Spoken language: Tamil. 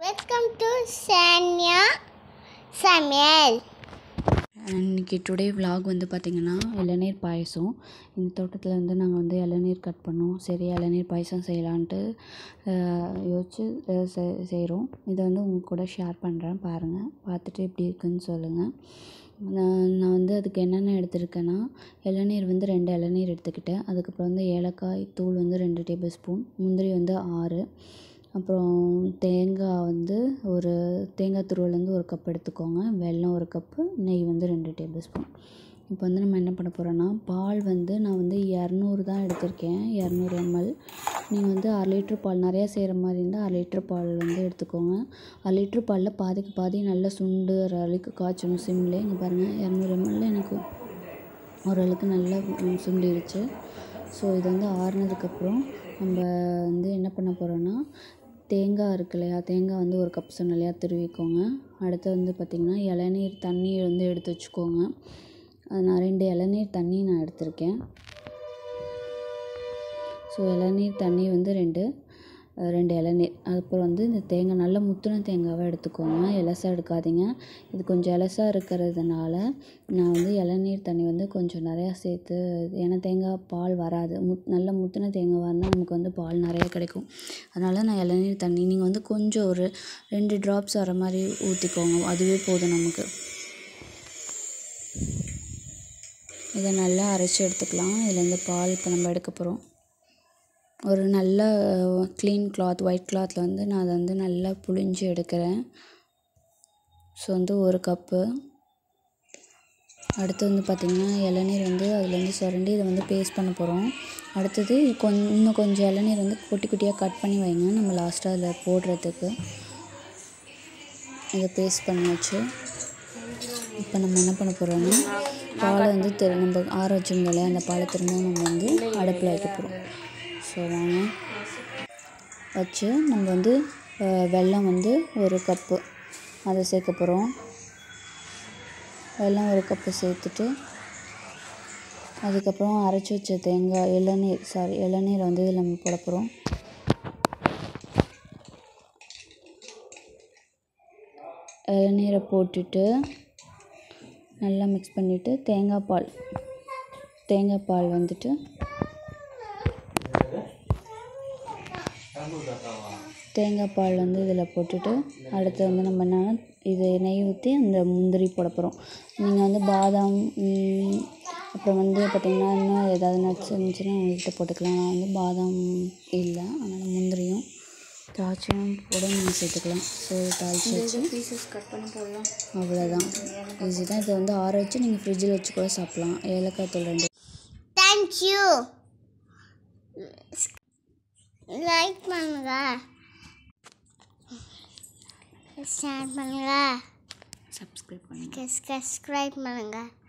வெல்கம் டு சான்யா சமையல் இன்னைக்கு டுடே vlog வந்து பார்த்திங்கன்னா இளநீர் பாயசம் இந்த தோட்டத்தில் வந்து நாங்கள் வந்து இளநீர் கட் பண்ணோம் சரி இளநீர் பாயசம் செய்யலான்ட்டு யோசிச்சு செய்கிறோம் இதை வந்து உங்கள் கூட ஷேர் பண்ணுறேன் பாருங்கள் பார்த்துட்டு எப்படி இருக்குன்னு சொல்லுங்கள் நான் நான் வந்து அதுக்கு என்னென்ன எடுத்திருக்கேன்னா இளநீர் வந்து ரெண்டு இளநீர் எடுத்துக்கிட்டேன் அதுக்கப்புறம் வந்து ஏலக்காய் தூள் வந்து ரெண்டு டேபிள் ஸ்பூன் முந்திரி வந்து ஆறு அப்புறம் தேங்காய் வந்து ஒரு தேங்காய் துருவல் வந்து ஒரு கப் எடுத்துக்கோங்க வெல்லம் ஒரு கப்பு நெய் வந்து ரெண்டு டேபிள் ஸ்பூன் இப்போ வந்து நம்ம என்ன பண்ண போகிறோன்னா பால் வந்து நான் வந்து இரநூறு தான் எடுத்திருக்கேன் இரநூறு எம்எல் நீங்கள் வந்து அரை லிட்ரு பால் நிறையா செய்கிற மாதிரி இருந்தால் அரை லிட்ரு பால் வந்து எடுத்துக்கோங்க அரை லிட்ரு பாலில் பாதிக்கு பாதி நல்லா சுண்டு அளவுக்கு காய்ச்சணும் சிம்லே இங்கே பாருங்கள் இரநூறு எம்எல்ல எனக்கு ஓரளவுக்கு நல்லா ம், சுண்டிடுச்சு ஸோ இது வந்து ஆறுனதுக்கப்புறம் நம்ம வந்து என்ன பண்ண போகிறோன்னா தேங்காய் இருக்கு இல்லையா தேங்காய் வந்து ஒரு கப் சொன்ன இல்லையா துருவிக்கோங்க அடுத்து வந்து பார்த்திங்கன்னா இளநீர் தண்ணி வந்து எடுத்து வச்சுக்கோங்க அது நான் ரெண்டு இளநீர் தண்ணி நான் எடுத்திருக்கேன் ஸோ இளநீர் தண்ணி வந்து ரெண்டு அஹ் ரெண்டு இளநீர் அதுக்கப்புறம் வந்து இந்த தேங்காய் நல்ல முத்துன தேங்காவை எடுத்துக்கோங்க எலசாக எடுக்காதீங்க இது கொஞ்சம் எலசாக இருக்கிறதுனால நான் வந்து இளநீர் தண்ணி வந்து கொஞ்சம் நிறையா சேர்த்து ஏன்னா தேங்காய் பால் வராது முத் நல்ல முத்துன தேங்காவாக இருந்தால் நமக்கு வந்து பால் நிறையா கிடைக்கும் அதனால் நான் இளநீர் தண்ணி நீங்கள் வந்து கொஞ்சம் ஒரு ரெண்டு ட்ராப்ஸ் வர மாதிரி ஊற்றிக்கோங்க அதுவே போதும் நமக்கு இதை நல்லா அரைச்சி எடுத்துக்கலாம் இதுலேருந்து பால் இப்போ நம்ம எடுக்க போகிறோம் ஒரு நல்ல க்ளீன் கிளாத் ஒயிட் கிளாத்தில் வந்து நான் அதை வந்து நல்லா புழிஞ்சு எடுக்கிறேன் ஸோ வந்து ஒரு கப்பு அடுத்து வந்து பார்த்திங்கன்னா இளநீர் வந்து அதுலேருந்து சுரண்டி இதை வந்து பேஸ்ட் பண்ண போகிறோம் அடுத்தது கொஞ் இன்னும் கொஞ்சம் இளநீர் வந்து குட்டி குட்டியாக கட் பண்ணி வைங்க நம்ம லாஸ்ட்டாக அதில் போடுறதுக்கு இதை பேஸ்ட் பண்ணியாச்சு இப்போ நம்ம என்ன பண்ண போகிறோம்னா பாலை வந்து திரு நம்ம ஆற வச்சிருந்தோம் இல்லையா அந்த பாலை திரும்பவும் நம்ம வந்து அடுப்பில் வைக்க போகிறோம் ஸோ வாங்க வச்சு நம்ம வந்து அஹ், வெல்லம் வந்து ஒரு கப்பு அதை சேர்க்க போகிறோம் வெல்லம் ஒரு கப்பு சேர்த்துட்டு அதுக்கப்புறம் அரைச்சி வச்ச தேங்காய் இளநீர் சாரி இளநீரை வந்து இதில் நம்ம போட போகிறோம் இளநீரை போட்டுட்டு நல்லா மிக்ஸ் பண்ணிவிட்டு தேங்காய் பால் தேங்காய் பால் வந்துட்டு தேங்காய் பால் வந்து இதில் போட்டுட்டு அடுத்து வந்து நம்ம என்னன்னா இது நெய் ஊற்றி அந்த முந்திரி போட போகிறோம் நீங்கள் வந்து பாதாம் ம், அப்புறம் வந்து பார்த்திங்கன்னா இன்னும் ஏதாவது நட்ஸ் இருந்துச்சுன்னா உங்கள்கிட்ட போட்டுக்கலாம் நான் வந்து பாதாம் இல்லை அதனால் முந்திரியும் திராட்சையும் கூட நீங்கள் சேர்த்துக்கலாம் ஸோ தாளிச்சு வச்சு பீசஸ் கட் பண்ணி போடலாம் அவ்வளோதான் ஈஸி தான் இதை வந்து ஆற வச்சு நீங்கள் ஃப்ரிட்ஜில் வச்சு கூட சாப்பிட்லாம் ஏலக்காய் தூள் ரெண்டு தேங்க்யூ லைக் பண்ணுங்க ஷேர் பண்ணுங்க சப்ஸ்கிரைப் பண்ணுங்கள் சப்ஸ்கிரைப் பண்ணுங்க